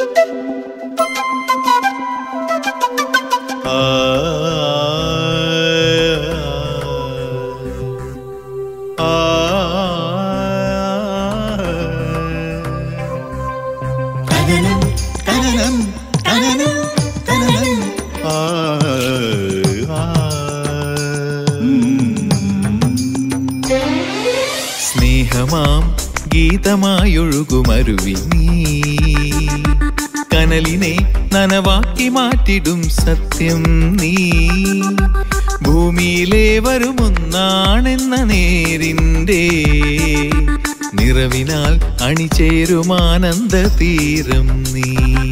കനനം കനനം കനനം കനനം ആ, ആ. സ്നേഹമാം ഗീതമായൊഴുകുമരുവി നീ കനലിനെ നനവാക്കി മാറ്റിടും സത്യം നീ ഭൂമിയിലെ വരുമൊന്നാണെന്ന നേരിൻ്റെ നിറവിനാൽ അണിചേരുമാനന്ദ തീരം നീ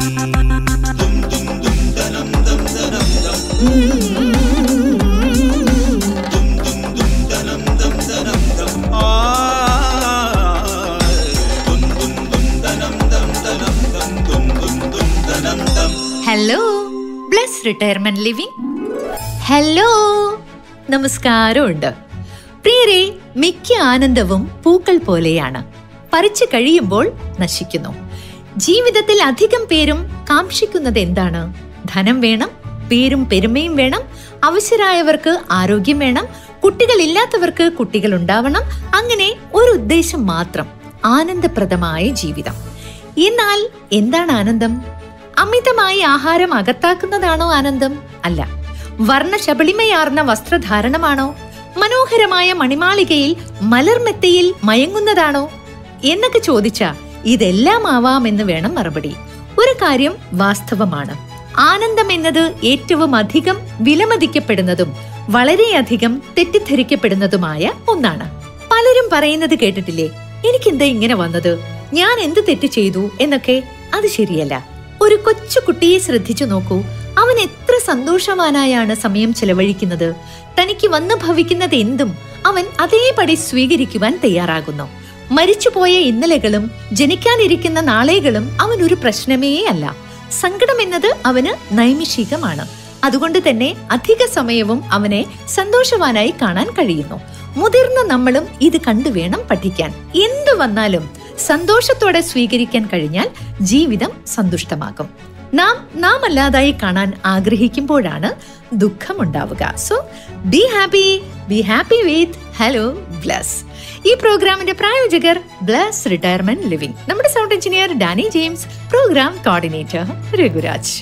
hello bless retirement Living hello നമസ്കാരമുണ്ട് പ്രിയരെ മിക്ക ആനന്ദവും പൂക്കൾ പോലെയാണ് പറിച്ചു കഴിയുമ്പോൾ നശിക്കുന്നു ജീവിതത്തിൽ അധികം പേരും കാക്ഷിക്കുന്നത് എന്താണ് ധനം വേണം പേരും പെരുമയും വേണം അവശരായവർക്ക് ആരോഗ്യം വേണം കുട്ടികളില്ലാത്തവർക്ക് കുട്ടികൾ ഉണ്ടാവണം അങ്ങനെ ഒരു ഉദ്ദേശം മാത്രം ആനന്ദപ്രദമായ ജീവിതം എന്നാൽ എന്താണ് ആനന്ദം അമിതമായി ആഹാരം അകത്താക്കുന്നതാണോ ആനന്ദം അല്ല വർണ്ണശബളിമയാർന്ന വസ്ത്രധാരണമാണോ മനോഹരമായ മണിമാളികയിൽ മലർമെത്തയിൽ മയങ്ങുന്നതാണോ എന്നൊക്കെ ചോദിച്ച ഇതെല്ലാം ആവാമെന്ന് വേണം മറുപടി ഒരു കാര്യം വാസ്തവമാണ് ആനന്ദം എന്നത് ഏറ്റവും അധികം വിലമതിക്കപ്പെടുന്നതും വളരെയധികം തെറ്റിദ്ധരിക്കപ്പെടുന്നതുമായ ഒന്നാണ് പലരും പറയുന്നത് കേട്ടിട്ടില്ലേ എനിക്കെന്താ ഇങ്ങനെ വന്നത് ഞാൻ എന്ത് തെറ്റ് ചെയ്തു എന്നൊക്കെ അത് ശരിയല്ല ഒരു കൊച്ചു കുട്ടിയെ ശ്രദ്ധിച്ചു നോക്കൂ അവൻ എത്ര സന്തോഷവാനായാണ് സമയം ചെലവഴിക്കുന്നത് തനിക്ക് വന്നു ഭവിക്കുന്നത് എന്തും അവൻ അതേപടി സ്വീകരിക്കുവാൻ തയ്യാറാകുന്നു മരിച്ചുപോയ ഇന്നലെകളും ജനിക്കാനിരിക്കുന്ന നാളെകളും അവൻ ഒരു പ്രശ്നമേ അല്ല സങ്കടം എന്നത് അവന് നൈമിഷികമാണ് അതുകൊണ്ട് തന്നെ അധിക സമയവും അവനെ സന്തോഷവാനായി കാണാൻ കഴിയുന്നു മുതിർന്ന നമ്മളും ഇത് കണ്ടുവേണം പഠിക്കാൻ എന്തു വന്നാലും സന്തോഷത്തോടെ സ്വീകരിക്കാൻ കഴിഞ്ഞാൽ ജീവിതം സന്തുഷ്ടമാകും നാം നാം അല്ലാതായി കാണാൻ ആഗ്രഹിക്കുമ്പോഴാണ് ദുഃഖമുണ്ടാവുക so be happy be happy with hello Bless ഈ പ്രോഗ്രാമിന്റെ പ്രായോജകർ ബ്ലസ് റിട്ടയർമെന്റ് ലിവിംഗ് നമ്മുടെ sound engineer Danny James programme coordinator Raghuraj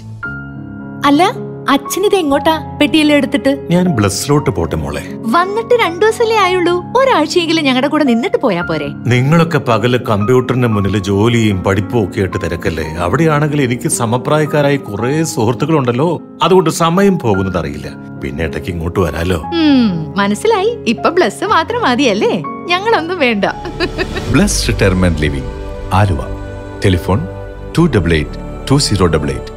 അല്ല അച്ഛനിത് എങ്ങോട്ടാ പെട്ടിയെല്ലാം എടുത്തിട്ട് ഞാൻ ബ്ലസ്സിലോട്ട് പോട്ടെ മോളെ വന്നിട്ട് രണ്ടു ദിവസമല്ലേ ആയുള്ളൂ ഒരാഴ്ചയെങ്കിലും ഞങ്ങളുടെ കൂടെ നിന്നിട്ട് പോയാ പോരെ നിങ്ങളൊക്കെ പകല് കമ്പ്യൂട്ടറിന്റെ മുന്നിൽ ജോലിയും പഠിപ്പും ഒക്കെ ആയിട്ട് തിരക്കല്ലേ അവിടെയാണെങ്കിൽ എനിക്ക് സമപ്രായക്കാരായി കുറെ സുഹൃത്തുക്കളുണ്ടല്ലോ അതുകൊണ്ട് സമയം പോകുന്നത് അറിയില്ല പിന്നെ ഇടയ്ക്ക് ഇങ്ങോട്ട് വരാലോ ഉം, മനസ്സിലായി ഇപ്പൊ ബ്ലസ് മാത്രം മതിയല്ലേ ഞങ്ങളൊന്നും വേണ്ട Bless retirement living Aluva telephone two double eight two zero double eight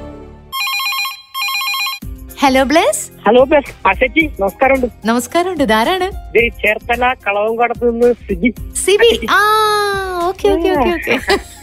hello Bless hello Bless അശജി നമസ്കാരമുണ്ട് നമസ്കാരമുണ്ട് ഇതാരാണ് ഇത് ചേർത്തല കളവങ്കാടത്ത് നിന്ന് സിജി സിബി ആ ഓക്കെ ഓക്കെ ഓക്കെ ഓക്കെ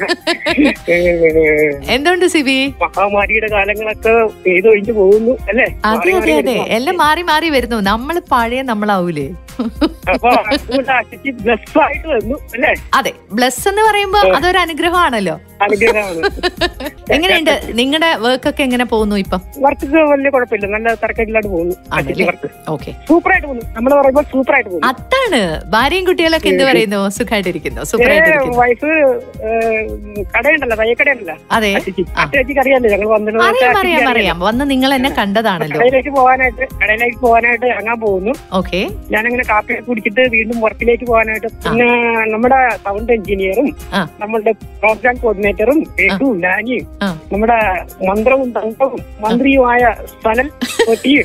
എന്തുണ്ട് സിബി മഹാമാരിയുടെ കാലങ്ങളൊക്കെ പെയ്തൊഴിഞ്ഞു പോകുന്നു അല്ലേ അതെ മാറി അതെ മാറി അതെ വരുന്നു. എല്ലാം മാറി മാറി വരുന്നു നമ്മൾ പഴയ നമ്മളാവൂലേ അപ്പൊ അതുകൊണ്ട് അശജി ബ്ലസ് ആയിട്ട് വന്നു അല്ലേ അതെ ബ്ലസ് എന്ന് പറയുമ്പോ അതൊരു അനുഗ്രഹമാണല്ലോ അനുഗ്രഹമാണ് എങ്ങനെയുണ്ട് നിങ്ങളുടെ വർക്ക് ഒക്കെ എങ്ങനെ പോകുന്നു ഇപ്പം വർക്ക് വലിയ കുഴപ്പമില്ല നല്ല തിരക്കില്ലാണ്ട് പോകുന്നു അശജി ആണല്ലേ വർക്ക് ഓക്കെ സൂപ്പർ ആയിട്ട് പോകുന്നു നമ്മൾ പറയുമ്പോൾ സൂപ്പർ ആയിട്ട് പോകുന്നു അതാണ് ഭാര്യയും കുട്ടികളൊക്കെ എന്ത് പറയുന്നു സുഖമായിട്ടിരിക്കുന്നു ഏ, സൂപ്പറായിട്ടിരിക്കുന്നു വൈഫ് ഏ, കടയുണ്ടല്ലോ തയ്യക്കടയുണ്ടല്ലോ അതെ അശജി ആ. അശജിക്ക് അറിയാലോ ഞങ്ങൾ വന്നിട്ട് അറിയാം അറിയാം അറിയാം വന്ന് നിങ്ങൾ എന്നെ കണ്ടതാണല്ലോ കടയിലേക്ക് പോകാനായിട്ട് കടയിലേക്ക് പോകാനായിട്ട് ഇറങ്ങാൻ പോകുന്നു ഓക്കെ ഞാനങ്ങനെ കാപ്പി കുടിച്ചിട്ട് വീണ്ടും വർക്കിലേക്ക് പോകാനായിട്ട് പിന്നെ നമ്മുടെ സൗണ്ട് എഞ്ചിനീയറും ആ. നമ്മളുടെ പ്രോഗ്രാം കോർഡിനേറ്ററും രഘുവും നാനിയും ആ. നമ്മുടെ മന്ത്രവും തന്ത്രവും മന്ത്രിയുമായ സനൽ പൊട്ടിയും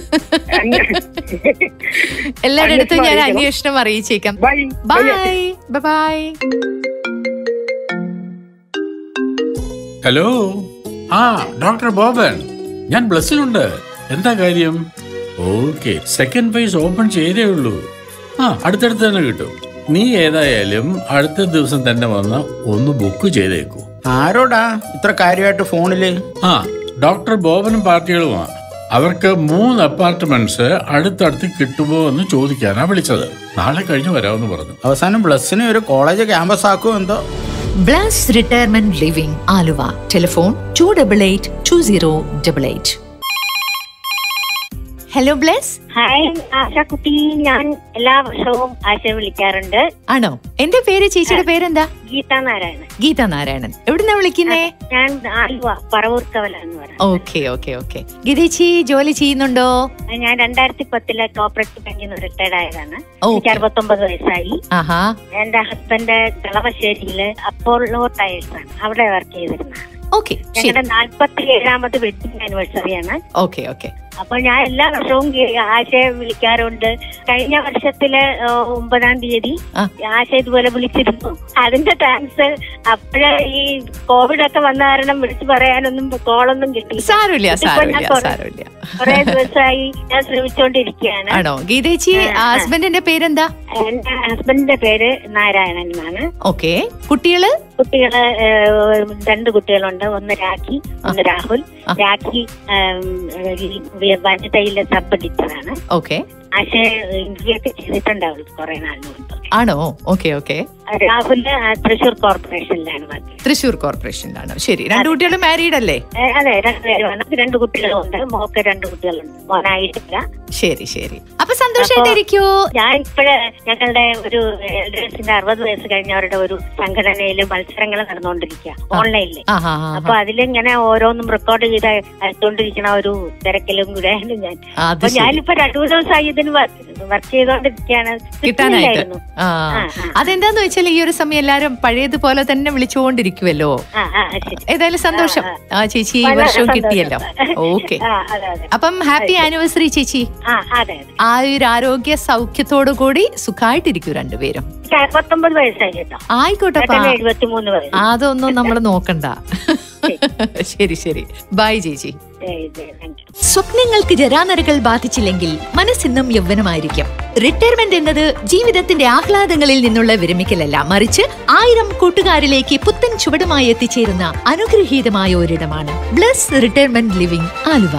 എല്ലാവരുടെ അടുത്തും ഞാൻ അറിയിക്കണം. അന്വേഷണം അറിയിച്ചേക്കാം ബൈ ബൈ ബൈ ഹലോ ആ ഡോക്ടർ ബോബൻ ഞാൻ ബ്ലസ്സിലുണ്ട് എന്താ കാര്യം ഓക്കെ സെക്കൻഡ് ഫേസ് ഓപ്പൺ ചെയ്തേ ഉള്ളൂ ആ അടുത്തടുത്ത് തന്നെ കിട്ടും നീ ഏതായാലും അടുത്ത ദിവസം തന്നെ വന്ന് ഒന്ന് ബുക്ക് ചെയ്തേക്കൂ ആരോടാ ഇത്ര കാര്യമായിട്ട് ഫോണില് ആ ഡോക്ടർ ബോബനും പാർട്ടികളുമാ അവർക്ക് മൂന്ന് അപ്പാർട്ട്മെന്റ്സ് അടുത്തടുത്ത് കിട്ടുമോ എന്ന് ചോദിക്കാനാ വിളിച്ചത് നാളെ കഴിഞ്ഞ് വരാമെന്ന് പറഞ്ഞു അവസാനം ബ്ലസ്സിനെ ഒരു കോളേജ് ക്യാമ്പസ് ആക്കുമോ എന്തോ Bless retirement living Aluva telephone two double eight two zero double eight hello Bless hi ആശാക്കുട്ടി ഞാൻ എല്ലാ വർഷവും ആശ വിളിക്കാറുണ്ട് ആണോ എന്റെ പേര് ചേച്ചിയുടെ പേരെന്താ ഗീതാ നാരായണൻ ഗീത നാരായണൻ എവിടുന്നാ വിളിക്കുന്നേ ഞാൻ ആലുവ പറവൂർക്കവല എന്ന് പറയാം ഓക്കെ ഓക്കെ ഓക്കെ ഗീതേച്ചി ജോലി ചെയ്യുന്നുണ്ടോ ഞാൻ രണ്ടായിരത്തി പത്തിലെ കോപ്പറേറ്റീവ് ബാങ്കിൽ നിന്ന് റിട്ടയർഡ് ആയതാണ് ഓ എനിക്ക് അറുപത്തൊമ്പത് വയസ്സായി ആഹാ എന്റെ ഹസ്ബൻഡ് കളമശ്ശേരിയില് അപ്പോളോ ടയേഴ്സ് ആണ് അവിടെ വർക്ക് ചെയ്തിരുന്നത് ഓക്കെ ശരി ഞങ്ങളുടെ നാൽപ്പത്തി ഏഴാമത് വെഡിങ് ആനിവേഴ്സറിയാണ് ഓക്കെ ഓക്കെ അപ്പൊ ഞാൻ എല്ലാ വർഷവും ഗി- ആശയെ വിളിക്കാറുണ്ട് കഴിഞ്ഞ വർഷത്തിലെ ആ, ഒമ്പതാം തീയതി ആ. ആശ ഇതുപോലെ വിളിച്ചിരുന്നു അതിന്റെ താങ്ക്സ് അപ്പോഴേ ഈ കോവിഡ് ഒക്കെ വന്ന കാരണം വിളിച്ചു പറയാനൊന്നും കോളൊന്നും കിട്ടി സാരമില്ല ഇതിപ്പോ ഞാൻ സാരമില്ല കുറെ- സാരമില്ല കുറെ ദിവസമായി ഞാൻ ശ്രമിച്ചുകൊണ്ടിരിക്കുകയാണ് ആണോ ഗീതേച്ചി ആ, ആ. ഹസ്ബൻഡിന്റെ പേരെന്താ എന്റെ ഹസ്ബൻഡിന്റെ പേര് നാരായണൻ എന്നാണ് ഓക്കെ കുട്ടികള് കുട്ടികള് ഏഹ്, രണ്ട് കുട്ടികളുണ്ട് ഒന്ന് രാഖി ഒന്ന് രാഹുൽ ആ. രാഖി ഏഹ്, ഈ വനിതയിലെ സബ് എഡിറ്ററാണ് ഓക്കെ ആശ ഇന്റർവ്യൂ ഒക്കെ ചെയ്തിട്ടുണ്ട് അവൾ കുറെ നാളിന് മുമ്പ് ആണോ ഓക്കെ ഓക്കെ രാഹുല് ആ, തൃശൂർ കോർപ്പറേഷനിലാണ് വർക്ക് ചെയ്യുന്നത്. തൃശൂർ കോർപ്പറേഷനിലാണ് ശരി രണ്ടു കുട്ടികളും മാരീഡ് അല്ലേ ഏ, അതെ രണ്ടുപേരുമാണ് രണ്ട് കുട്ടികളുണ്ട് മോക്ക് രണ്ട് കുട്ടികളുണ്ട് മോനായിട്ടില്ല ശരി ശരി അപ്പൊ സന്തോഷമായിട്ടിരിക്കോ ഞാൻ ഇപ്പോഴ് ഞങ്ങളുടെ ഒരു എൽഡേഴ്സിന്റെ അറുപത് വയസ്സ് കഴിഞ്ഞവരുടെ ഒരു സംഘടനയിൽ മത്സരങ്ങൾ നടന്നുകൊണ്ടിരിക്കുക ഓൺലൈനിൽ ആ ഹാ അപ്പൊ അതിലിങ്ങനെ ഓരോന്നും റെക്കോർഡ് ചെയ്ത് അയച്ചുകൊണ്ടിരിക്കണ ഒരു തിരക്കിലും കൂടെയാണ് ഞാൻ അത് അപ്പൊ ശരി ഞാനിപ്പോ രണ്ടു മൂന്ന് ദിവസമായി ഇതിന് വർക്ക് ചെയ്തോണ്ടിരിക്കുകയാണ് കിട്ടാനായിട്ട് കിട്ടുന്നില്ലായിരുന്നു. ആ ആ, ആ. അതെന്താന്ന് വെച്ചാൽ ഈ ഒരു സമയം എല്ലാരും പഴയതുപോലെ തന്നെ വിളിച്ചുകൊണ്ടിരിക്കുവല്ലോ ആ, ആ, ശരി. ഏതായാലും സന്തോഷം ആ, ആ ചേച്ചി ഈ വളരെ വർഷവും സന്തോഷം. കിട്ടിയല്ലോ ഓക്കെ ആ, അതെ അതെ അപ്പം ഹാപ്പി ആനിവേഴ്സറി ചേച്ചി ആ അതെ അതെ ആയുരാരോഗ്യ സൗഖ്യത്തോടു കൂടി സുഖമായിട്ടിരിക്കൂ രണ്ടുപേരും എനിക്ക് അറുപത്തൊമ്പത് വയസ്സായി കേട്ടോ ആയിക്കോട്ടെപ്പാ ചേട്ടന് എഴുപത്തിമൂന്ന് വയസ്സ് അതൊന്നും നമ്മൾ നോക്കണ്ട ശരി ശരി ബൈ ചേച്ചി ശരി, ശരി, thank you. സ്വപ്നങ്ങൾക്ക് ജരാനരകൾ ബാധിച്ചില്ലെങ്കിൽ മനസ്സിന്നും യൗവനമായിരിക്കും റിട്ടയർമെന്റ് എന്നത് ജീവിതത്തിന്റെ ആഹ്ലാദങ്ങളിൽ നിന്നുള്ള വിരമിക്കലല്ല മറിച്ച് ആയിരം കൂട്ടുകാരിലേക്ക് പുത്തൻ ചുവടുമായി എത്തിച്ചേരുന്ന അനുഗ്രഹീതമായ ഒരിടമാണ് ബ്ലസ് റിട്ടയർമെന്റ് ലിവിംഗ് ആലുവ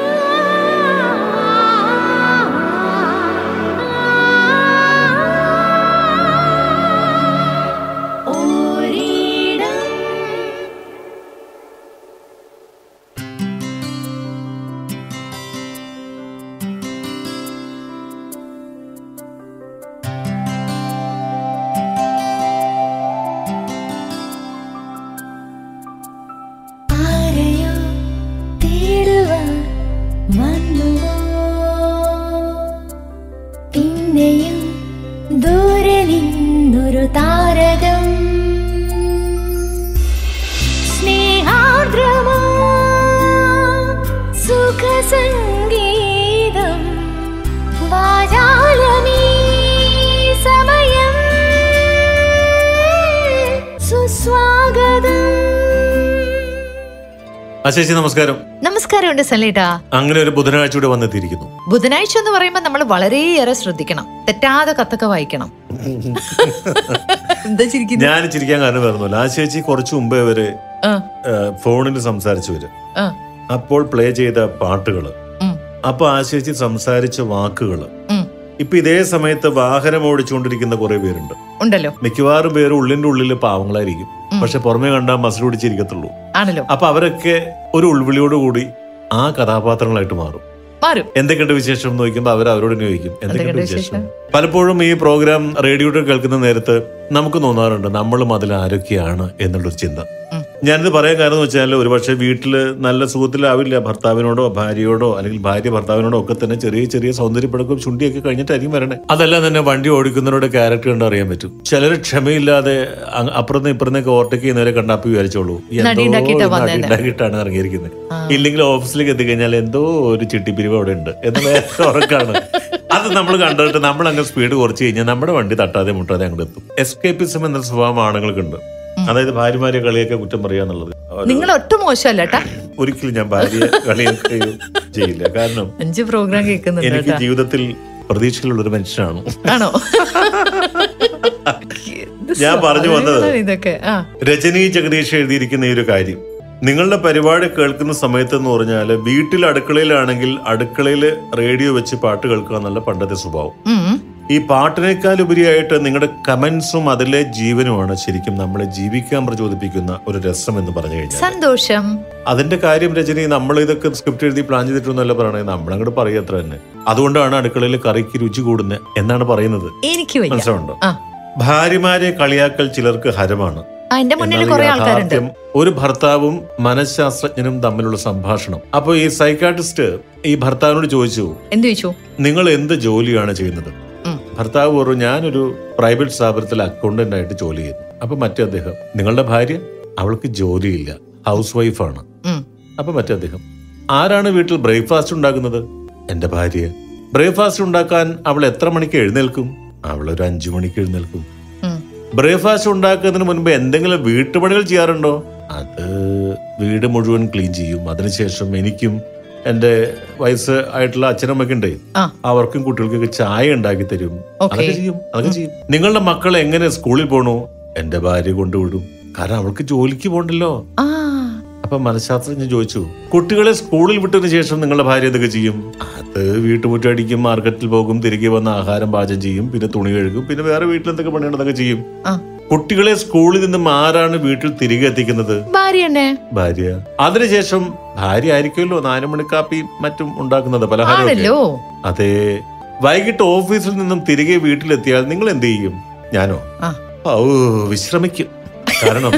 ആരെയോ തേടുവാൻ വന്നുവോ പിന്നെയും ദൂരെ നിന്നൊരു താരകം സ്നേഹാർദ്രമോ സുഖസംഗീതം വാചാലമീ സമയം സുസ്വാഗതം ആ ചേച്ചി നമസ്കാരം നമസ്കാരമുണ്ട് സലേട്ടാ അങ്ങനെ ഒരു ബുധനാഴ്ച കൂടെ വന്നെത്തിയിരിക്കുന്നു ബുധനാഴ്ച എന്ന് പറയുമ്പോൾ നമ്മൾ വളരെയേറെ ശ്രദ്ധിക്കണം തെറ്റാതെ കത്തൊക്കെ വായിക്കണം എന്താ ചിരിക്കുന്നു ഞാൻ ചിരിക്കാൻ കാരണം വരുന്നില്ല ആ ചേച്ചി കുറച്ചു മുമ്പേ വരെ ആ, ഫോണിൽ സംസാരിച്ചു വരും ആ, അപ്പോൾ പ്ലേ ചെയ്ത പാട്ടുകള് ഉം, അപ്പൊ ആ ചേച്ചി സംസാരിച്ച വാക്കുകള് ഉം. ഇപ്പൊ ഇതേ സമയത്ത് വാഹനം ഓടിച്ചുകൊണ്ടിരിക്കുന്ന കുറെ പേരുണ്ട് ഉണ്ടല്ലോ മിക്കവാറും പേര് ഉള്ളിന്റെ ഉള്ളിൽ പാവങ്ങളായിരിക്കും ഉം. പക്ഷെ പുറമേ കണ്ടാൽ മസിൽ പിടിച്ചിരിക്കത്തുള്ളൂ ആണല്ലോ അപ്പൊ അവരൊക്കെ ഒരു ഉൾവിളിയോടുകൂടി ആ കഥാപാത്രങ്ങളായിട്ട് മാറും മാറും എന്തൊക്കെയുണ്ട് വിശേഷം എന്ന് ചോദിക്കുമ്പോൾ അവർ അവരോട് തന്നെ ചോദിക്കും എന്തൊക്കെയുണ്ട് എന്തൊക്കെയുണ്ട് വിശേഷം വിശേഷം? പലപ്പോഴും ഈ പ്രോഗ്രാം റേഡിയോയിൽ കേൾക്കുന്ന നേരത്ത് നമുക്ക് തോന്നാറുണ്ട് നമ്മളും അതിൽ ആരൊക്കെയാണ് എന്നുള്ളൊരു ചിന്ത ഉം. ഞാനിത് പറയാൻ കാരണം എന്ന് വെച്ചാൽ ഒരുപക്ഷെ വീട്ടില് നല്ല സുഖത്തിലാവില്ല ഭർത്താവിനോടോ ഭാര്യയോടോ അല്ലെങ്കിൽ ഭാര്യ ഭർത്താവിനോടോ ഒക്കെ തന്നെ ചെറിയ ചെറിയ സൗന്ദര്യപ്പടക്കവും ചുണ്ടിയൊക്കെ കഴിഞ്ഞിട്ടായിരിക്കും വരണേ അതെല്ലാം തന്നെ വണ്ടി ഓടിക്കുന്നവരുടെ ക്യാരക്ടർ കണ്ട് അറിയാൻ പറ്റും ചിലർ ക്ഷമയില്ലാതെ അ- അപ്പുറത്ത് ഇപ്പുറത്തേക്ക് ഓവർടേക്ക് ചെയ്യുന്നവരെ കണ്ടപ്പോ വിചാരിച്ചോളൂ എന്തോ നടിയുണ്ടാക്കിയിട്ടാ ഒരു വന്നേന്ന്. നടിയുണ്ടാക്കിയിട്ടാണ് ഇറങ്ങിയിരിക്കുന്നത് ആ. ഇല്ലെങ്കിൽ ഓഫീസിലേക്ക് എത്തിക്കഴിഞ്ഞാൽ എന്തോ ഒരു ചിട്ടിപ്പിരിവ് അവിടെ ഉണ്ട് എന്നുള്ള ഉറക്കാണ് അത് നമ്മൾ കണ്ടിട്ട് നമ്മൾ അങ്ങ് സ്പീഡ് കുറച്ച് കഴിഞ്ഞാൽ നമ്മുടെ വണ്ടി തട്ടാതെ മുട്ടാതെ അങ്ങോട്ട് എത്തും എസ്കേപ്പിസം എന്ന സ്വഭാവം ആണുങ്ങൾക്കുണ്ട് അതായത് ഭാര്യമാരെ കളിയൊക്കെ കുറ്റം പറയുക എന്നുള്ളത് ഒരു- നിങ്ങൾ ഒട്ടും മോശമല്ല കേട്ടാ ഒരിക്കലും ഞാൻ ഭാര്യയെ കളിയൊക്കെ ചെയ്യില്ല കാരണം അഞ്ച് പ്രോഗ്രാം കേൾക്കുന്നുണ്ട് എനിക്ക് കേട്ടാ ജീവിതത്തിൽ പ്രതീക്ഷകളുള്ള ഒരു മനുഷ്യനാണ് ആണോ ഞാൻ പറഞ്ഞു വന്നത് സാധനങ്ങളാണ് ഇതൊക്കെ ആ രജനി ജഗദീഷ് എഴുതിയിരിക്കുന്ന ഈ ഒരു കാര്യം നിങ്ങളുടെ പരിപാടി കേൾക്കുന്ന സമയത്ത് എന്ന് പറഞ്ഞാൽ വീട്ടിൽ അടുക്കളയിലാണെങ്കിൽ അടുക്കളയിൽ റേഡിയോ വെച്ച് പാട്ട് കേൾക്കുക എന്നുള്ള പണ്ടത്തെ സ്വഭാവം ഉം. ഈ പാട്ടിനേക്കാൾ ഉപരിയായിട്ട് നിങ്ങളുടെ കമന്റ്സും അതിലെ ജീവനുമാണ് ശരിക്കും നമ്മളെ ജീവിക്കാൻ പ്രചോദിപ്പിക്കുന്ന ഒരു രസം എന്ന് പറഞ്ഞു കഴിഞ്ഞാൽ സന്തോഷം അതിന്റെ കാര്യം രചന നമ്മൾ ഇതൊക്കെ സ്ക്രിപ്റ്റ് എഴുതി പ്ലാൻ ചെയ്തിട്ടൊന്നുമല്ല പറയണത് നമ്മളങ്ങോട്ട് പറയത്ര തന്നെ അതുകൊണ്ടാണ് അടുക്കളയിൽ കറിക്ക് രുചി കൂടുന്നത് എന്നാണ് പറയുന്നത് എനിക്ക് വയ്യ മനസ്സിലുണ്ടോ ആ ഭാര്യമാരെ കളിയാക്കൽ ചിലർക്ക് ഹരമാണ് ആ, എന്റെ മുന്നിൽ എന്നാൽ കുറെ ആൾക്കാരുണ്ട് യാഥാർത്ഥ്യം ഒരു ഭർത്താവും മനഃശാസ്ത്രജ്ഞനും തമ്മിലുള്ള സംഭാഷണം അപ്പൊ ഈ സൈക്കാട്രിസ്റ്റ് ഈ ഭർത്താവിനോട് ചോദിച്ചു എന്ത് ചോദിച്ചു നിങ്ങൾ എന്ത് ജോലിയാണ് ചെയ്യുന്നത് ഉം. ഭർത്താവ് പറഞ്ഞു ഞാനൊരു പ്രൈവറ്റ് സ്ഥാപനത്തിൽ അക്കൗണ്ടന്റ് ആയിട്ട് ജോലി ചെയ്യുന്നു അപ്പൊ മറ്റേ അദ്ദേഹം നിങ്ങളുടെ ഭാര്യ അവൾക്ക് ജോലിയില്ല ഹൗസ് വൈഫാണ് ഉം. അപ്പൊ മറ്റേ അദ്ദേഹം ആരാണ് വീട്ടിൽ ബ്രേക്ക്ഫാസ്റ്റ് ഉണ്ടാക്കുന്നത് എന്റെ ഭാര്യ ബ്രേക്ക്ഫാസ്റ്റ് ഉണ്ടാക്കാൻ അവൾ എത്ര മണിക്ക് എഴുന്നേൽക്കും അവൾ ഒരു അഞ്ചു മണിക്ക് എഴുന്നേൽക്കും ഉം. ബ്രേക്ക്ഫാസ്റ്റ് ഉണ്ടാക്കുന്നതിന് മുൻപ് എന്തെങ്കിലും വീട്ടുപണികൾ ചെയ്യാറുണ്ടോ അത് വീട് മുഴുവൻ ക്ലീൻ ചെയ്യും അതിനുശേഷം എനിക്കും എന്റെ വയസ്സ് ആയിട്ടുള്ള അച്ഛനമ്മയ്ക്ക് ഉണ്ട് ആ. അവർക്കും കുട്ടികൾക്കൊക്കെ ചായ ഉണ്ടാക്കി തരും ഓക്കേ. അതൊക്കെ ചെയ്യും അതൊക്കെ ചെയ്യും നിങ്ങളുടെ മക്കൾ എങ്ങനെ സ്കൂളിൽ പോണു എന്റെ ഭാര്യ കൊണ്ടുവിടും കാരണം അവൾക്ക് ജോലിക്ക് പോകണ്ടല്ലോ ആ അപ്പൊ മനഃശാസ്ത്രജ്ഞൻ ചോദിച്ചു കുട്ടികളെ സ്കൂളിൽ വിട്ടതിന് ശേഷം നിങ്ങളുടെ ഭാര്യ എന്തൊക്കെ ചെയ്യും അത് വീട്ടുമുറ്റടിക്കും മാർക്കറ്റിൽ പോകും തിരികെ വന്ന് ആഹാരം പാചകം ചെയ്യും പിന്നെ തുണി കഴുകും പിന്നെ വേറെ വീട്ടിൽ എന്തൊക്കെ പണിയുണ്ടെന്നൊക്കെ ചെയ്യും ആ. കുട്ടികളെ സ്കൂളിൽ നിന്നും ആരാണ് വീട്ടിൽ തിരികെ എത്തിക്കുന്നത് ഭാര്യ തന്നെ ഭാര്യ അതിനുശേഷം ഭാര്യ ആയിരിക്കുമല്ലോ നാല് മണിക്കാപ്പിയും മറ്റും ഉണ്ടാക്കുന്നത് പലഹാരം ആണല്ലോ അതെ വൈകിട്ട് ഓഫീസിൽ നിന്നും തിരികെ വീട്ടിലെത്തിയാൽ നിങ്ങൾ എന്ത് ചെയ്യും ഞാനോ ആ. ഔ വിശ്രമിക്കും കാരണം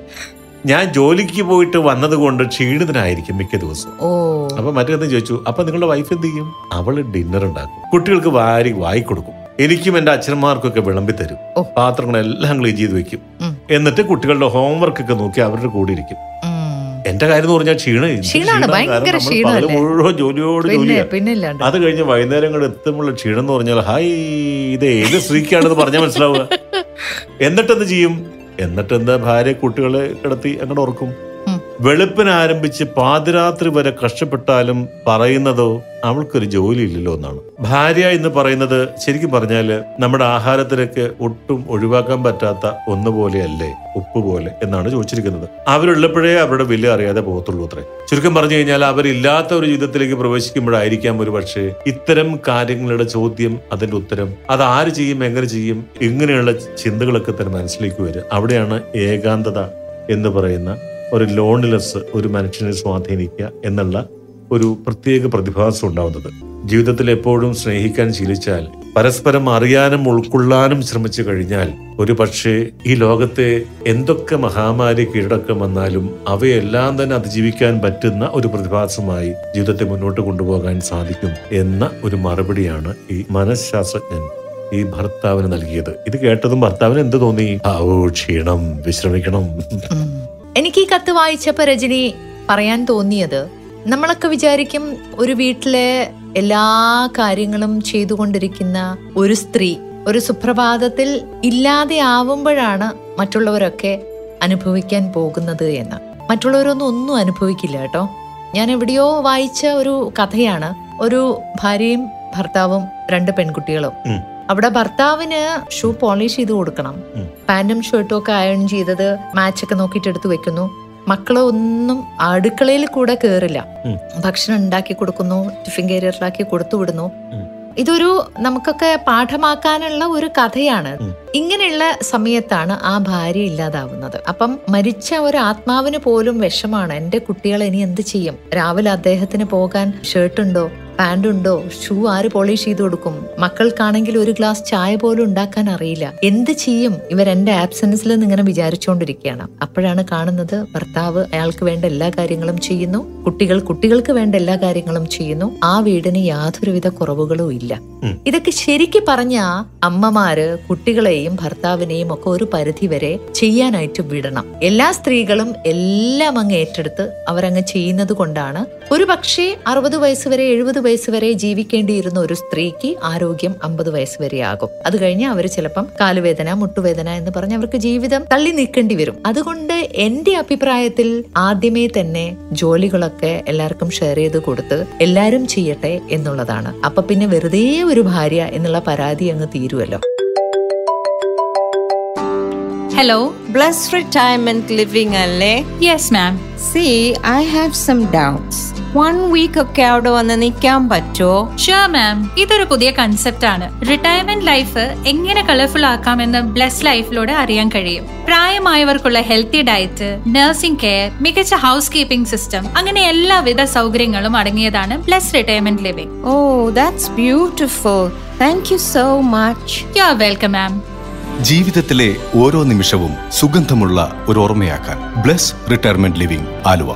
ഞാൻ ജോലിക്ക് പോയിട്ട് വന്നത് കൊണ്ട് ക്ഷീണിതനായിരിക്കും മിക്ക ദിവസവും ഓ അപ്പൊ മറ്റേന്ന് ചോദിച്ചു അപ്പൊ നിങ്ങളുടെ വൈഫ് എന്ത് ചെയ്യും അവള് ഡിന്നർ ഉണ്ടാക്കും കുട്ടികൾക്ക് വാരി വായി കൊടുക്കും എനിക്കും എന്റെ അച്ഛന്മാർക്കൊക്കെ വിളമ്പി തരും ഓ. പാത്രങ്ങളെല്ലാം ക്ലീൻ ചെയ്ത് വെക്കും ഉം. എന്നിട്ട് കുട്ടികളുടെ ഹോംവർക്ക് ഒക്കെ നോക്കി അവരുടെ കൂടെ ഇരിക്കും ഉം. എന്റെ കാര്യം എന്ന് പറഞ്ഞാൽ ക്ഷീണം എന്ത് ക്ഷീണാണ്, ക്ഷീണം? ഭയങ്കര കാരണം നമ്മൾ ക്ഷീണമല്ലേ? പകല് മുഴുവൻ ജോലിയോട് പിന്നെ ജോലിയാ പിന്നെ ഇല്ലാണ്ട് അത് കഴിഞ്ഞ് വൈകുന്നേരങ്ങൾ എത്തുമ്പോൾ ക്ഷീണം എന്ന് പറഞ്ഞാൽ ഹായ് ഇത് ഏത് സ്ത്രീക്കാണെന്ന് പറഞ്ഞാൽ മനസ്സിലാവുക എന്നിട്ട് എന്ത് ചെയ്യും എന്നിട്ട് എന്താ ഭാര്യ കുട്ടികളെ കിടത്തി അങ്ങോട്ട് ഓർക്കും ഉം. വെളുപ്പിന് ആരംഭിച്ച് പാതിരാത്രി വരെ കഷ്ടപ്പെട്ടാലും പറയുന്നതോ അവൾക്കൊരു ജോലി ഇല്ലല്ലോ എന്നാണ് ഭാര്യ എന്ന് പറയുന്നത് ശരിക്കും പറഞ്ഞാല് നമ്മുടെ ആഹാരത്തിലേക്ക് ഒട്ടും ഒഴിവാക്കാൻ പറ്റാത്ത ഒന്നുപോലെയല്ലേ ഉപ്പ് പോലെ എന്നാണ് ചോദിച്ചിരിക്കുന്നത് അവരുള്ളപ്പോഴേ അവരുടെ വില അറിയാതെ പോകത്തുള്ളൂ അത്രേ ചുരുക്കം പറഞ്ഞു കഴിഞ്ഞാൽ അവരില്ലാത്ത ഒരു ജീവിതത്തിലേക്ക് പ്രവേശിക്കുമ്പോഴായിരിക്കാം ഒരു പക്ഷേ ഇത്തരം കാര്യങ്ങളുടെ ചോദ്യം അതിന്റെ ഉത്തരം അത് ആര് ചെയ്യും എങ്ങനെ ചെയ്യും ഇങ്ങനെയുള്ള ചിന്തകളൊക്കെ തന്നെ മനസ്സിലേക്ക് വരും അവിടെയാണ് ഏകാന്തത എന്ന് പറയുന്ന ഒരു ലോൺലെസ് ഒരു മനുഷ്യനെ സ്വാധീനിക്കുക എന്നുള്ള ഒരു പ്രത്യേക പ്രതിഭാസം ഉണ്ടാവുന്നത് ജീവിതത്തിൽ എപ്പോഴും സ്നേഹിക്കാൻ ശീലിച്ചാൽ പരസ്പരം അറിയാനും ഉൾക്കൊള്ളാനും ശ്രമിച്ചു കഴിഞ്ഞാൽ ഒരു പക്ഷേ ഈ ലോകത്തെ എന്തൊക്കെ മഹാമാരി കീഴടക്കം വന്നാലും അവയെല്ലാം തന്നെ അതിജീവിക്കാൻ പറ്റുന്ന ഒരു പ്രതിഭാസമായി ജീവിതത്തെ മുന്നോട്ട് കൊണ്ടുപോകാൻ സാധിക്കും എന്ന ഒരു മറുപടിയാണ് ഈ മനഃശാസ്ത്രജ്ഞൻ ഈ ഭർത്താവിന് നൽകിയത് ഇത് കേട്ടതും ഭർത്താവിന് എന്ത് തോന്നി ആ, ഓ ക്ഷീണം വിശ്രമിക്കണം ഉം. എനിക്ക് ഈ കത്ത് വായിച്ചപ്പോ രജനി പറയാൻ തോന്നിയത് നമ്മളൊക്കെ വിചാരിക്കും ഒരു വീട്ടിലെ എല്ലാ കാര്യങ്ങളും ചെയ്തുകൊണ്ടിരിക്കുന്ന ഒരു സ്ത്രീ ഒരു സുപ്രഭാതത്തിൽ ഇല്ലാതെ ആവുമ്പോഴാണ് മറ്റുള്ളവരൊക്കെ അനുഭവിക്കാൻ പോകുന്നത് എന്ന് മറ്റുള്ളവരൊന്നും ഒന്നും അനുഭവിക്കില്ല കേട്ടോ ഞാൻ എവിടെയോ വായിച്ച ഒരു കഥയാണ് ഒരു ഭാര്യയും ഭർത്താവും രണ്ട് പെൺകുട്ടികളും ഉം. അവിടെ ഭർത്താവിന് ഷൂ പോളിഷ് ചെയ്ത് കൊടുക്കണം ഉം. പാന്റും ഷർട്ടും ഒക്കെ അയൺ ചെയ്തത് മാച്ചൊക്കെ നോക്കിയിട്ട് എടുത്ത് വെക്കുന്നു മക്കള് ഒന്നും അടുക്കളയിൽ കൂടെ കേറില്ല ഉം. ഭക്ഷണം ഉണ്ടാക്കി കൊടുക്കുന്നു ടിഫിൻ കാരിയറിലാക്കി കൊടുത്തു വിടുന്നു ഉം. ഇതൊരു നമുക്കൊക്കെ പാഠമാക്കാനുള്ള ഒരു കഥയാണ് ഉം. ഇങ്ങനെയുള്ള സമയത്താണ് ആ ഭാര്യ ഇല്ലാതാവുന്നത് അപ്പം മരിച്ച ഒരു ആത്മാവിന് പോലും വിഷമാണ് എന്റെ കുട്ടികൾ ഇനി എന്ത് ചെയ്യും രാവിലെ അദ്ദേഹത്തിന് പോകാൻ ഷർട്ട് ഉണ്ടോ പാന്റ് ഉണ്ടോ ഷൂ ആര് പോളിഷ് ചെയ്ത് കൊടുക്കും മക്കൾക്കാണെങ്കിൽ ഒരു ഗ്ലാസ് ചായ പോലും ഉണ്ടാക്കാൻ അറിയില്ല എന്ത് ചെയ്യും ഇവർ എന്റെ ആബ്സെൻസിൽ നിന്ന് ഇങ്ങനെ വിചാരിച്ചുകൊണ്ടിരിക്കുകയാണ് അപ്പോഴാണ് കാണുന്നത് ഭർത്താവ് അയാൾക്ക് വേണ്ട എല്ലാ കാര്യങ്ങളും ചെയ്യുന്നു കുട്ടികൾ കുട്ടികൾക്ക് വേണ്ട എല്ലാ കാര്യങ്ങളും ചെയ്യുന്നു ആ വീടിന് യാതൊരുവിധ കുറവുകളും ഇല്ല ഉം. ഇതൊക്കെ ശരിക്ക് പറഞ്ഞ അമ്മമാര് കുട്ടികളെയും ഭർത്താവിനെയും ഒക്കെ ഒരു പരിധി വരെ ചെയ്യാനായിട്ട് വിടണം എല്ലാ സ്ത്രീകളും എല്ലാം അങ്ങ് ഏറ്റെടുത്ത് അവരങ്ങ് ചെയ്യുന്നത് കൊണ്ടാണ് ഒരു പക്ഷേ അറുപത് വയസ്സ് വരെ എഴുപത് വയസ്സ് വരെ ജീവിക്കേണ്ടിയിരുന്ന ഒരു സ്ത്രീക്ക് ആരോഗ്യം അമ്പത് വയസ്സ് വരെ ആകും അത് കഴിഞ്ഞ് അവർ ചിലപ്പം കാലുവേദന മുട്ടുവേദന എന്ന് പറഞ്ഞ് അവർക്ക് ജീവിതം തള്ളി നീക്കേണ്ടി വരും അതുകൊണ്ട് എന്റെ അഭിപ്രായത്തിൽ ആദ്യമേ തന്നെ ജോലികളൊക്കെ എല്ലാവർക്കും ഷെയർ ചെയ്ത് കൊടുത്ത് എല്ലാരും ചെയ്യട്ടെ എന്നുള്ളതാണ് അപ്പൊ പിന്നെ വെറുതെ ഒരു ഭാര്യ എന്നുള്ള പരാതി അങ്ങ് തീരുമല്ലോ Hello, Blessed Retirement Living അല്ലേ Yes, ma'am. See, I have some doubts. One week ഒക്കെ അവിടെ വന്ന് നിൽക്കാൻ പറ്റുമോ ഷുവർ മാം ഇതൊരു പുതിയ കൺസെപ്റ്റ് ആണ് റിട്ടയർമെന്റ് ലൈഫ് എങ്ങനെ കളർഫുൾ ആക്കാമെന്ന് ബ്ലസ് ലൈഫിലൂടെ അറിയാൻ കഴിയും പ്രായമായവർക്കുള്ള ഹെൽത്തി ഡയറ്റ് നഴ്സിംഗ് കെയർ മികച്ച ഹൗസ് കീപ്പിംഗ് സിസ്റ്റം അങ്ങനെ എല്ലാവിധ സൗകര്യങ്ങളും അടങ്ങിയതാണ് bless retirement living oh that's beautiful thank you so much you are welcome ma'am ജീവിതത്തിലെ ഓരോ നിമിഷവും സുഗന്ധമുള്ള ഒരു ഓർമ്മയാക്കാൻ ബ്ലസ് റിട്ടയർമെന്റ് ലിവിംഗ് ആലുവ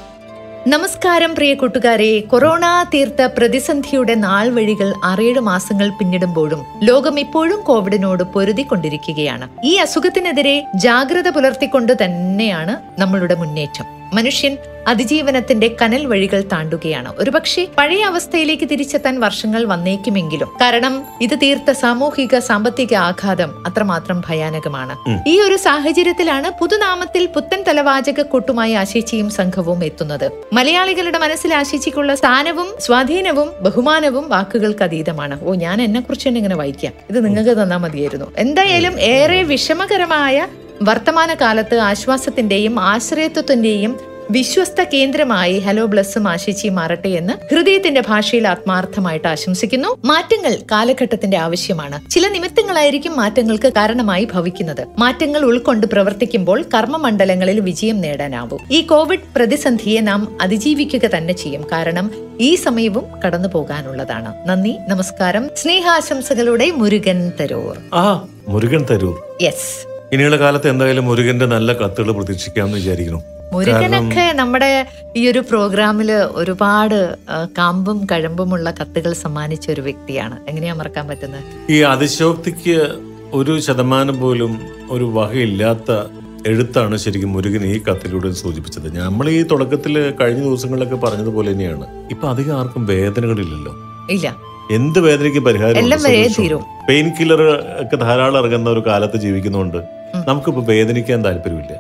നമസ്കാരം പ്രിയ കൂട്ടുകാരെ കൊറോണ തീർത്ത പ്രതിസന്ധിയുടെ നാൾ വഴികൾ ആറേഴ് മാസങ്ങൾ പിന്നിടുമ്പോഴും ലോകം ഇപ്പോഴും കോവിഡിനോട് പൊരുതിക്കൊണ്ടിരിക്കുകയാണ് ഈ അസുഖത്തിനെതിരെ ജാഗ്രത പുലർത്തിക്കൊണ്ട് തന്നെയാണ് നമ്മളുടെ മുന്നേറ്റം മനുഷ്യൻ അതിജീവനത്തിന്റെ കനൽ വഴികൾ താണ്ടുകയാണ് ഒരുപക്ഷെ പഴയ അവസ്ഥയിലേക്ക് തിരിച്ചെത്താൻ വർഷങ്ങൾ വന്നേക്കുമെങ്കിലും കാരണം ഇത് തീർത്ത സാമൂഹിക സാമ്പത്തിക ആഘാതം അത്രമാത്രം ഭയാനകമാണ് ഈ ഒരു സാഹചര്യത്തിലാണ് പുതുനാമത്തിൽ പുത്തൻ തലവാചക കൂട്ടുമായി ആശിച്ചിയും സംഘവും എത്തുന്നത് മലയാളികളുടെ മനസ്സിൽ ആശിച്ചിക്കുള്ള സ്ഥാനവും സ്വാധീനവും ബഹുമാനവും വാക്കുകൾക്ക് അതീതമാണ് ഓ ഞാൻ എന്നെ കുറിച്ച് തന്നെ ഇങ്ങനെ വായിക്കാം ഇത് നിങ്ങൾക്ക് തന്നാൽ മതിയായിരുന്നു എന്തായാലും ഏറെ വിഷമകരമായ വർത്തമാന കാലത്ത് ആശ്വാസത്തിന്റെയും ആശ്രയത്വത്തിന്റെയും വിശ്വസ്ത കേന്ദ്രമായി ഹലോ ബ്ലസ്സും ആശിച്ചിയും മാറട്ടെ എന്ന് ഹൃദയത്തിന്റെ ഭാഷയിൽ ആത്മാർത്ഥമായിട്ട് ആശംസിക്കുന്നു മാറ്റങ്ങൾ കാലഘട്ടത്തിന്റെ ആവശ്യമാണ് ചില നിമിത്തങ്ങളായിരിക്കും മാറ്റങ്ങൾക്ക് കാരണമായി ഭവിക്കുന്നത് മാറ്റങ്ങൾ ഉൾക്കൊണ്ട് പ്രവർത്തിക്കുമ്പോൾ കർമ്മമണ്ഡലങ്ങളിൽ വിജയം നേടാനാവും ഈ കോവിഡ് പ്രതിസന്ധിയെ നാം അതിജീവിക്കുക തന്നെ ചെയ്യും കാരണം ഈ സമയവും കടന്നു പോകാനുള്ളതാണ് നന്ദി നമസ്കാരം സ്നേഹാശംസകളുടെ മുരുകൻ തരൂർ ആ മുരുകൻ തരൂർ യെസ് ഇനിയുള്ള കാലത്ത് എന്തായാലും മുരുകന്റെ നല്ല കത്തുകൾ പ്രതീക്ഷിക്കാമെന്ന് വിചാരിക്കുന്നു മുരുകനൊക്കെ നമ്മുടെ ഈ ഒരു പ്രോഗ്രാമില് ഒരുപാട് ആ, കാമ്പും കഴമ്പുമുള്ള കത്തുകൾ സമ്മാനിച്ച ഒരു വ്യക്തിയാണ് എങ്ങനെയാ മറക്കാൻ പറ്റുന്നത് ഈ അതിശോക്തിക്ക് ഒരു ശതമാനം പോലും ഒരു വകയില്ലാത്ത എഴുത്താണ് ശരിക്കും മുരുകൻ ഈ കത്തിലൂടെ സൂചിപ്പിച്ചത് നമ്മൾ ഈ തുടക്കത്തിൽ കഴിഞ്ഞ ദിവസങ്ങളിലൊക്കെ പറഞ്ഞതുപോലെ തന്നെയാണ് ഇപ്പൊ അധികം ആർക്കും വേദനകളില്ലല്ലോ ഇല്ല എന്ത് വേദനയ്ക്ക് പരിഹാരം എല്ലാം വരെ തീരും പെയിൻ കില്ലർ ഒക്കെ ധാരാളം ഇറങ്ങുന്ന ഒരു കാലത്ത് ജീവിക്കുന്നതുകൊണ്ട് നമുക്കിപ്പോ വേദനിക്കാൻ താല്പര്യമില്ല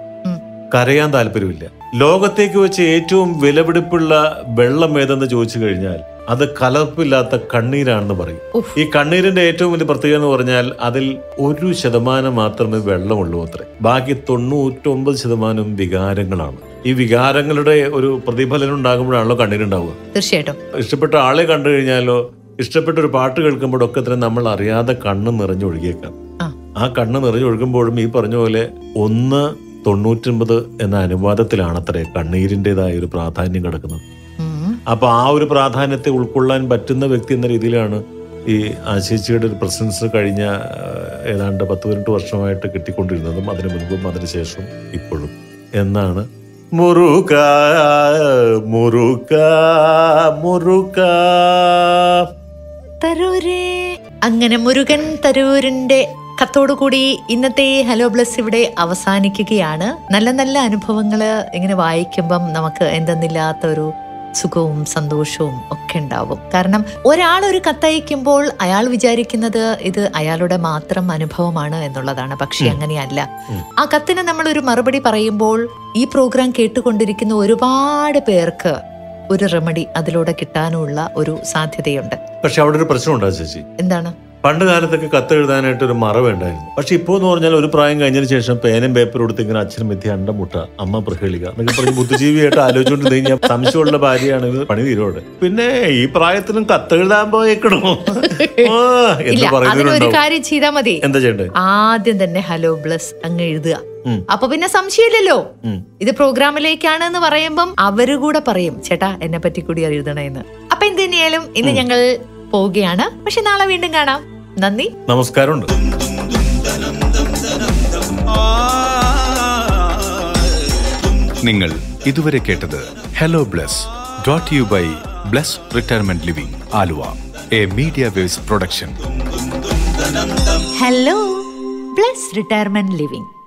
കരയാൻ താല്പര്യമില്ല ലോകത്തേക്ക് വെച്ച് ഏറ്റവും വിലപിടിപ്പുള്ള വെള്ളം ഏതെന്ന് ചോദിച്ചു കഴിഞ്ഞാൽ അത് കലർപ്പില്ലാത്ത കണ്ണീരാണെന്ന് പറയും ഈ കണ്ണീരിന്റെ ഏറ്റവും വലിയ പ്രത്യേകത എന്ന് പറഞ്ഞാൽ അതിൽ ഒരു ശതമാനം മാത്രമേ വെള്ളമുള്ളൂ അത്രേ ബാക്കി തൊണ്ണൂറ്റൊമ്പത് ശതമാനം വികാരങ്ങളാണ് ഈ വികാരങ്ങളുടെ ഒരു പ്രതിഫലനം ഉണ്ടാകുമ്പോഴാണല്ലോ കണ്ണീരുണ്ടാവുക തീർച്ചയായിട്ടും ഇഷ്ടപ്പെട്ട ആളെ കണ്ടു കഴിഞ്ഞാലോ ഇഷ്ടപ്പെട്ട ഒരു പാട്ട് കേൾക്കുമ്പോഴൊക്കെ തന്നെ നമ്മൾ അറിയാതെ കണ്ണ് നിറഞ്ഞൊഴുകിയേക്കാം ആ കണ്ണ് നിറഞ്ഞൊഴുകുമ്പോഴും ഈ പറഞ്ഞ പോലെ ഒന്ന് തൊണ്ണൂറ്റൊമ്പത് എന്ന അനുവാദത്തിലാണ് അത്രേ കണ്ണീരിൻ്റെതായ ഒരു പ്രാധാന്യം കിടക്കുന്നത് അപ്പൊ ആ ഒരു പ്രാധാന്യത്തെ ഉൾക്കൊള്ളാൻ പറ്റുന്ന വ്യക്തി എന്ന രീതിയിലാണ് ഈ ആശേച്ചിയുടെ ഒരു പ്രസൻസ് കഴിഞ്ഞ ആ, ഏതാണ്ട് പത്ത് പതിനെട്ട് വർഷമായിട്ട് കിട്ടിക്കൊണ്ടിരുന്നതും അതിനു മുൻപും അതിനുശേഷം ഇപ്പോഴും എന്നാണ് മുറുക മുറുക മുറുക തരൂരേ അങ്ങനെ മുരുകൻ തരൂരിന്റെ കത്തോടുകൂടി ഇന്നത്തെ ഹലോ ബ്ലസ് ഇവിടെ അവസാനിക്കുകയാണ് നല്ല നല്ല അനുഭവങ്ങൾ ഇങ്ങനെ വായിക്കുമ്പം നമുക്ക് എന്തെന്നില്ലാത്ത ഒരു സുഖവും സന്തോഷവും ഒക്കെ ഉണ്ടാവും കാരണം ഒരാൾ ഒരു കത്തയക്കുമ്പോൾ അയാൾ വിചാരിക്കുന്നത് ഇത് അയാളുടെ മാത്രം അനുഭവമാണ് എന്നുള്ളതാണ് പക്ഷെ അങ്ങനെയല്ല ആ കത്തിന് നമ്മൾ ഒരു മറുപടി പറയുമ്പോൾ ഈ പ്രോഗ്രാം കേട്ടുകൊണ്ടിരിക്കുന്ന ഒരുപാട് പേർക്ക് ഒരു റെമഡി അതിലൂടെ കിട്ടാനുള്ള ഒരു സാധ്യതയുണ്ട് പക്ഷെ അവിടെ ഒരു പ്രശ്നമുണ്ടോ ചേച്ചി എന്താണ് പണ്ട് കാലത്തൊക്കെ കത്തെഴുതാനായിട്ട് ഒരു മറ വേണ്ടായിരുന്നു പക്ഷെ ഇപ്പോൾ എന്ന് പറഞ്ഞാൽ ഒരു പ്രായം കഴിഞ്ഞതിന് ശേഷം പേനും പേപ്പറും എടുത്ത് ഇങ്ങനെ അച്ഛനും വിദ്യ അണ്ടമുട്ട അമ്മ പ്രഹേളിക എന്നൊക്കെ പറഞ്ഞ് ബുദ്ധിജീവിയായിട്ട് ആലോചിച്ചുകൊണ്ട് കഴിഞ്ഞാൽ സംശയമുള്ള ഭാര്യയാണെങ്കിൽ പണി തീരോടെ പിന്നെ ഈ പ്രായത്തിലും കത്തെഴുതാൻ പോയേക്കണോ ആ, എന്ന് ഇല്ല അതിനൊരു പറയുന്നവരുണ്ടാവും കാര്യം ചെയ്താൽ മതി എന്താ ചെയ്യണ്ടേ ആദ്യം തന്നെ ഹലോ ബ്ലസ് അങ്ങ് എഴുതുക ഉം. അപ്പൊ പിന്നെ സംശയമില്ലല്ലോ ഉം. ഇത് പ്രോഗ്രാമിലേക്കാണ് എന്ന് പറയുമ്പം അവര് കൂടെ പറയും ചേട്ടാ എന്നെ പറ്റി കൂടി എഴുതണേന്ന് അപ്പൊ എന്ത് തന്നെയായാലും ഇന്ന് ഞങ്ങൾ പോവുകയാണ് പക്ഷെ നാളെ വീണ്ടും കാണാം നന്ദി നമസ്കാരമുണ്ട് നിങ്ങൾ ഇതുവരെ കേട്ടത് hello bless brought you by bless retirement living Aluva a media waves production hello bless retirement living